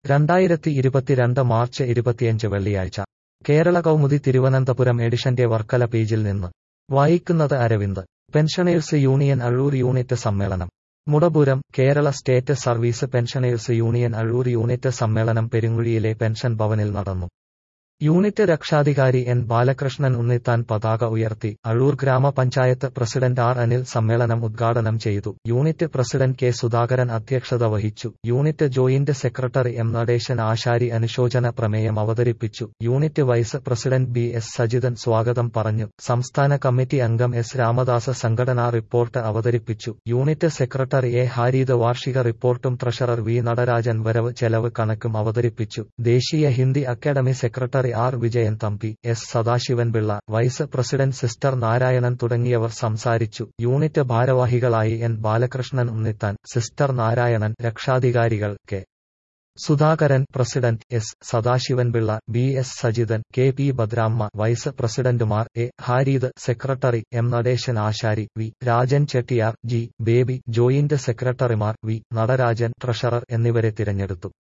രണ്ടായിരത്തി ഇരുപത്തിരണ്ട് മാർച്ച് ഇരുപത്തിയഞ്ച് വെള്ളിയാഴ്ച കേരള കൗമുദി തിരുവനന്തപുരം എഡിഷന്റെ വർക്കല പേജിൽ നിന്ന് വായിക്കുന്നത് Aravind pensioners union Azhoor unit സമ്മേളനം Mudapuram Kerala state service pensioners union Azhoor unit സമ്മേളനം പെരുങ്ങുഴിയിലെ പെൻഷൻ ഭവനിൽ നടന്നു യൂണിറ്റ് രക്ഷാധികാരി എൻ ബാലകൃഷ്ണൻ ഉണ്ണിത്താൻ പതാക ഉയർത്തി അഴൂർ ഗ്രാമപഞ്ചായത്ത് പ്രസിഡന്റ് ആർ അനിൽ സമ്മേളനം ഉദ്ഘാടനം ചെയ്തു യൂണിറ്റ് പ്രസിഡന്റ് കെ സുധാകരൻ അധ്യക്ഷത വഹിച്ചു unit joint secretary M Nadesan Asari അനുശോചന പ്രമേയം അവതരിപ്പിച്ചു unit vice president B S Sajithan സ്വാഗതം പറഞ്ഞു സംസ്ഥാന കമ്മിറ്റി അംഗം എസ് രാമദാസ് സംഘടനാ റിപ്പോർട്ട് അവതരിപ്പിച്ചു യൂണിറ്റ് സെക്രട്ടറി എ ഹാരീത് വാർഷിക റിപ്പോർട്ടും ട്രഷറർ വി നടരാജൻ വരവ് ചെലവ് കണക്കും അവതരിപ്പിച്ചു ദേശീയ Hindi academy secretary R Vijayan Thampi S Sadasivanpillai vice president sister Narayanan തുടങ്ങിയവർ സംസാരിച്ചു യൂണിറ്റ് ഭാരവാഹികളായി എൻ ബാലകൃഷ്ണൻ ഉണ്ണിത്താൻ സിസ്റ്റർ നാരായണൻ രക്ഷാധികാരികൾ K Sudhakaran president S Sadasivanpillai B S Sajithan K P Bhadramma vice പ്രസിഡന്റുമാർ A Hareeth secretary M Nadesan Asari V Rajan Chettiar G Baby joint സെക്രട്ടറിമാർ വി നടരാജൻ ട്രഷറർ എന്നിവരെ തിരഞ്ഞെടുത്തു